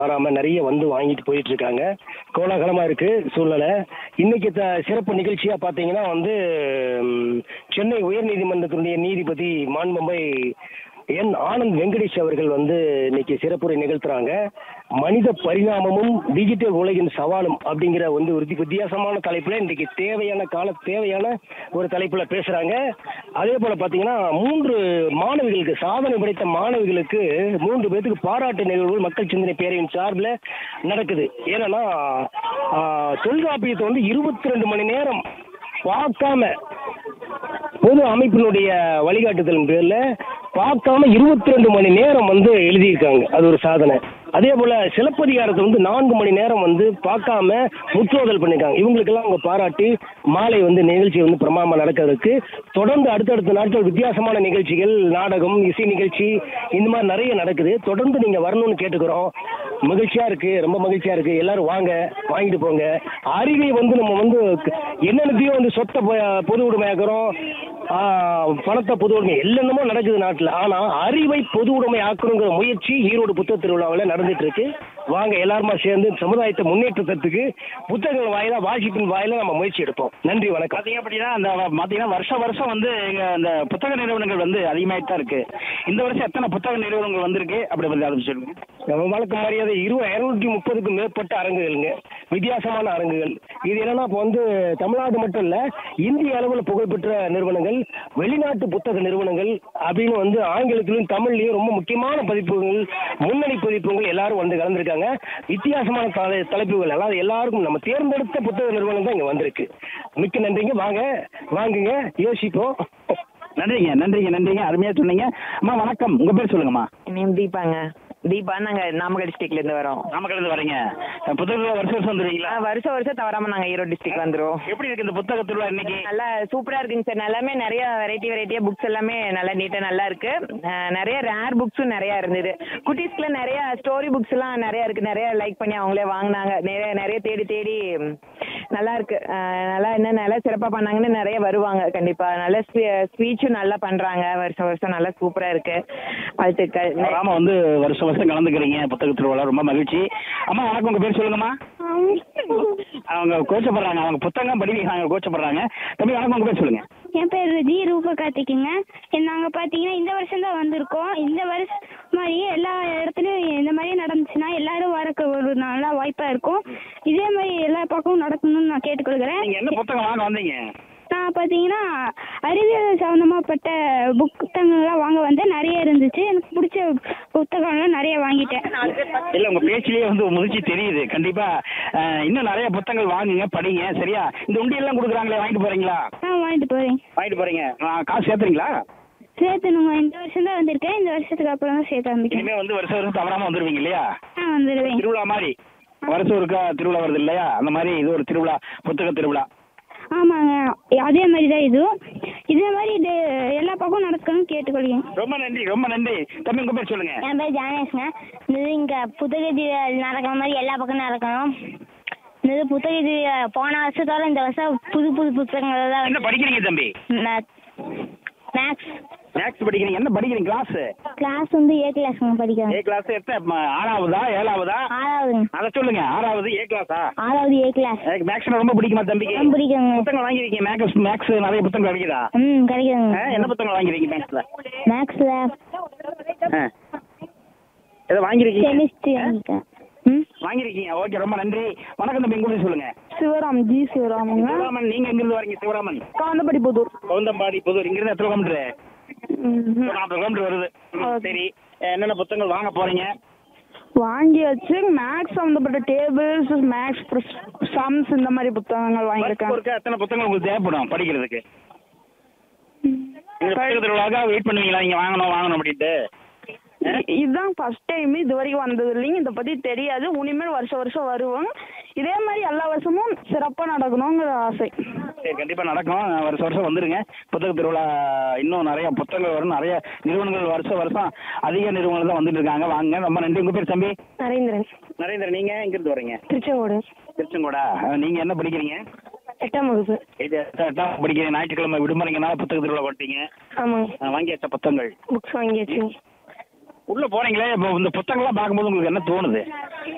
மாறாம நிறைய வந்து வாங்கிட்டு போயிட்டு இருக்காங்க கோலாகலமா இருக்கு சூழ்நிலை இன்னைக்கு த சிறப்பு நிகழ்ச்சியா பாத்தீங்கன்னா வந்து ம், சென்னை உயர்நீதிமன்றத்தினுடைய நீதிபதி மாண்புமை என் ஆனந்த் வெங்கடேஷ் அவர்கள் வந்து இன்னைக்கு சிறப்புரை நிகழ்த்துறாங்க மனித பரிணாமமும் டிஜிட்டல் உலகின் சவாலும் அப்படிங்கிற வந்து ஒரு வித்தியாசமான தலைப்புல இன்னைக்கு தேவையான கால தேவையான ஒரு தலைப்புல பேசுறாங்க அதே போல பாத்தீங்கன்னா மூன்று மாணவிகளுக்கு சாதனை படைத்த மாணவிகளுக்கு மூன்று பேத்துக்கு பாராட்டு நிகழ்வுகள் மக்கள் சிந்தனை பேரவையின் சார்பில் நடக்குது ஏன்னா ஆஹ், தொல்காப்பியத்தை வந்து இருபத்தி ரெண்டு மணி நேரம் பார்க்காம பொது அமைப்பினுடைய வழிகாட்டுதலின் பேர்ல பார்க்காம இருபத்தி ரெண்டு மணி நேரம் வந்து எழுதியிருக்காங்க அது ஒரு சாதனை அதே போல சிலப்பதிகாரத்தை வந்து நான்கு மணி நேரம் வந்து பார்க்காம முற்றோதல் பண்ணியிருக்காங்க இவங்களுக்கெல்லாம் அவங்க பாராட்டி மாலை வந்து நிகழ்ச்சி வந்து பிரமாமா நடக்கிறதுக்கு தொடர்ந்து அடுத்தடுத்த நாட்கள் வித்தியாசமான நிகழ்ச்சிகள் நாடகம் இசை நிகழ்ச்சி இந்த மாதிரி நிறைய நடக்குது தொடர்ந்து நீங்க வரணும்னு கேட்டுக்கிறோம் மகிழ்ச்சியா இருக்கு ரொம்ப மகிழ்ச்சியா இருக்கு எல்லாரும் வாங்க வாங்கிட்டு போங்க அறிவை வந்து நம்ம வந்து என்னென்னத்தையும் வந்து சொத்தை பொ- பொது உடைமையாக்குறோம் ஆ, பணத்தை பொது உடைமை என்னென்னமோ நடக்குது நாட்டில் ஆனால் அறிவை பொது உடைமை ஆக்கணுங்கிற முயற்சி ஈரோடு புத்தக திருவிழாவில் நடந்துட்டு இருக்கு வாங்க எல்லாருமா சேர்ந்து சமுதாயத்தை முன்னேற்றத்துக்கு புத்தகங்கள் வாயிலா வாசிப்பின் வாயிலா நம்ம முயற்சி எடுப்போம் நன்றி வணக்கம் பார்த்தீங்க அப்படின்னா அந்த பார்த்தீங்கன்னா வருஷம் வருஷம் வந்து இங்க அந்த புத்தக நிறுவனங்கள் வந்து அதிகமாகிட்டு தான் இருக்கு இந்த வருஷம் எத்தனை புத்தக நிறுவனங்கள் வந்திருக்கு அப்படி பற்றி அதை சொல்லுங்க நம்ம வழக்கு மரியாதை இருபது இரநூத்தி முப்பதுக்கும் மேற்பட்ட அரங்குகள்ங்க வித்தியாசமான அரங்குகள் இது என்னன்னா இப்போ வந்து தமிழ்நாடு மட்டும் இல்ல இந்திய அளவில் புகழ்பெற்ற நிறுவனங்கள் வெளிநாட்டு புத்தக நிறுவனங்கள் அப்படின்னு வந்து ஆங்கிலத்திலும் தமிழ்லையும் ரொம்ப முக்கியமான பதிப்புகள் முன்னணி பதிப்புகள் எல்லாரும் வந்து கலந்துருக்காங்க வித்தியாசமான தலை தலைப்புகள் அதாவது எல்லாருக்கும் நம்ம தேர்ந்தெடுத்த புத்தக நிறுவனம் தான் இங்க வந்திருக்கு மிக்க நன்றிங்க வாங்க வாங்குங்க யோசிப்போம் நன்றிங்க நன்றிங்க நன்றிங்க அருமையாக சொன்னீங்க அம்மா வணக்கம் உங்கள் பேர் சொல்லுங்கம்மா நேம் தீபாங்க தீபா நாங்க நாமக்கல் டிஸ்ட்ரிக்ட்ல இருந்து வரோம் நாமக்கல்லேருந்து வரீங்க புத்தகத்தில் வருஷம் வருஷம் வந்துடுவீங்களா ஆ, வருஷம் வருஷம் தவறாம நாங்க ஈரோடு டிஸ்ட்ரிக்ட் வந்துருவோம் எப்படி இருக்கு இந்த புத்தக திருவிழா இன்னைக்கு நல்லா சூப்பரா இருக்குங்க சார் எல்லாமே நிறைய வெரைட்டி வெரைட்டியா புக்ஸ் எல்லாமே நல்லா நீட்டா நல்லா இருக்கு ஆ, நிறைய ரேர் புக்ஸும் நிறைய இருந்தது குட்டீஸ்க்குல நிறைய ஸ்டோரி புக்ஸ் எல்லாம் நிறைய இருக்கு நிறைய லைக் பண்ணி அவங்களே வாங்கினாங்க நிறைய நிறைய தேடி தேடி ம், நல்லா இருக்கு ஆ, நல்லா இன்னும் நல்லா சிறப்பா பண்ணாங்கன்னு நிறைய வருவாங்க கண்டிப்பா நல்ல ஸ்பீச்சும் நல்லா பண்றாங்க வருஷம் வருஷம் நல்லா சூப்பரா இருக்கு வாழ்த்துக்கள் வராம வந்து வருஷம் வருஷம் கலந்துக்கிறீங்க புத்தக திருவிழா ரொம்ப மகிழ்ச்சி அம்மா வணக்கம் உங்கள் பேர் சொல்லுங்கம்மா அவங்க கோச்சப்படுறாங்க அவங்க புத்தகம் படிக்கிறாங்க கோச்சப்படுறாங்க தம்பி வணக்கம் உங்கள் பேர் சொல்லுங்க என் பேர் ஜி ரூபா கார்த்திக்குங்க நாங்கள் பார்த்தீங்கன்னா இந்த வருஷம் தான் வந்திருக்கோம் இந்த வருஷம் மாதிரியே எல்லா இடத்துலையும் இந்த மாதிரி நடந்துச்சுன்னா எல்லாரும் வரக்கு ஒரு நல்ல வாய்ப்பாக இருக்கும் இதே மாதிரி எல்லா பக்கமும் நடக்கணும்னு நான் கேட்டுக்கொள்கிறேன் நீங்க என்ன புத்தகம் வாங்க வந்தீங்க நான் பார்த்தீங்கன்னா அறிவியல் சம்மந்தமாப்பட்ட புத்தகங்கள்லாம் வாங்க வந்தேன் நிறைய இருந்துச்சு எனக்கு பிடிச்ச புத்தகம்லாம் நிறைய வாங்கிட்டேன் இல்ல உங்க பேச்சிலேயே வந்து ஒரு முதிர்ச்சி தெரியுது கண்டிப்பா அஹ், இன்னும் நிறைய புத்தகங்கள் வாங்குங்க படிங்க சரியா இந்த உண்டியெல்லாம் கொடுக்குறாங்களே வாங்கிட்டு போறீங்களா நான் வாங்கிட்டு போகிறேன் வாங்கிட்டு போறீங்க ஆ, காசு சேர்த்துறீங்களா சேர்த்தணுங்க இந்த வருஷம் தான் வந்திருக்கேன் இந்த வருஷத்துக்கு அப்புறம் தான் சேர்த்து ஆரம்பிக்கிறேன் இனிமே வந்து வருஷம் வருஷம் தவறாம வந்துருவீங்க இல்லையா நான் வந்துடுவேன் திருவிழா மாதிரி வருஷம் ஒருக்கா திருவிழா வருது இல்லையா அந்த மாதிரி இது ஒரு திருவிழா புத்தக திருவிழா ஆமாங்க அதே மாதிரி தான் இதுவும் இதே மாதிரி இது எல்லா பக்கமும் நடக்கணும்னு கேட்டுக்கொள்கிறேன் ரொம்ப நன்றி ரொம்ப நன்றி தம்பி உங்க பேர் சொல்லுங்க என் பேர் ஜானேஷ்ங்க இது இங்கே புத்தக நடக்கிற மாதிரி எல்லா பக்கம் நடக்கணும் இது புத்தக இது போன வருஷத்தோட இந்த வருஷம் புது புது புத்தகங்கள் தான் என்ன படிக்கிறீங்க தம்பி மேக்ஸ் மேக்ஸ் படிக்கிறீங்க என்ன படிக்கிறீங்க கிளாஸ் கிளாஸ் வந்து ஏ கிளாஸ்ங்க படிக்கிறேன் ஏ கிளாஸ் எத்த ஆறாவதா ஏழாவதா ஆறாவதுங்க அதை சொல்லுங்க ஆறாவது ஏ கிளாஸா ஆறாவது ஏ கிளாஸ் மேக்ஸ் ரொம்ப பிடிக்குமா தம்பிக்கு ரொம்ப பிடிக்குங்க புத்தகம் வாங்கிருக்கீங்க மேக்ஸ் மேக்ஸ் நிறைய புத்தகம் கிடைக்குதா ம் கிடைக்குதுங்க ஆ, என்ன புத்தகம் வாங்கிருக்கீங்க மேக்ஸ்ல மேக்ஸில் ஆ. ஏதோ வாங்கிருக்கீங்க கெமிஸ்ட்ரி ஆ? வாங்கிட்டேன் ம் வாங்கிருக்கீங்க ஓகே ரொம்ப நன்றி வணக்கம் தம்பி உங்க சொல்லுங்க சிவராம் ஜி சிவராமுங்க சிவராமன் நீங்க எங்கிருந்து வரீங்க சிவராமன் கவுந்தப்படி புதூர் கவுந்தம்பாடி புதூர் இங்கிருந்து எத்தனை கிலோமீட்டர் நாற்பது கிலோமீட்டர் வருது ம், சரி என்னென்ன புத்தகங்கள் வாங்க போறீங்க வாங்கியாச்சு மேக்ஸ் சம்மந்தப்பட்ட டேபிள்ஸ் மேக்ஸ் சம்ஸ் இந்த மாதிரி புத்தகங்கள் வாங்கியிருக்கேன் ஒருக்கா எத்தனை புத்தகங்கள் உங்களுக்கு தேவைப்படும் படிக்கிறதுக்கு இந்த புத்தக திருவிழாவுக்காக வெயிட் பண்ணுவீங்களா நீங்க வாங்கணும் வாங்கணும் அப்படின்ட்டு ஆ? இ- இதுதான் ஃபர்ஸ்ட் டைம் இது வரைக்கும் வந்தது இல்லைங்க இதை பற்றி தெரியாது இனிமேல் வருஷம் வருஷம் வருவோம் இதே மாதிரி எல்லா வருஷமும் சிறப்பாக நடக்கணுங்கிற ஆசை சரி கண்டிப்பா நடக்கும் வருஷம் வருஷம் வந்துருங்க புத்தக திருவிழா இன்னும் நிறைய புத்தகங்கள் வரும் நிறைய நிறுவனங்கள் வருஷம் வருஷம் அதிக நிறுவனங்கள் தான் வந்துட்டு இருக்காங்க வாங்க ரொம்ப நன்றி உங்க பேர் தம்பி நரேந்திரன் நரேந்திரன் நீங்க எங்கிருந்து வரீங்க திருச்செங்கோடு திருச்செங்கோடா அஹ், நீங்க என்ன படிக்கிறீங்க எட்டாம் வகுப்பு இது எட்டாம் படிக்கிறீங்க ஞாயிற்றுக்கிழமை விடுமுறைங்கனால புத்தக திருவிழா வந்துட்டீங்க ஆமாங்க அஹ், வாங்கியாச்சா புத்தகங்கள் புக்ஸ் வாங்கியாச்சு உள்ள போறீங்களே இப்போ இந்த புத்தகங்கள்லாம் பார்க்கும்போது உங்களுக்கு என்ன தோணுது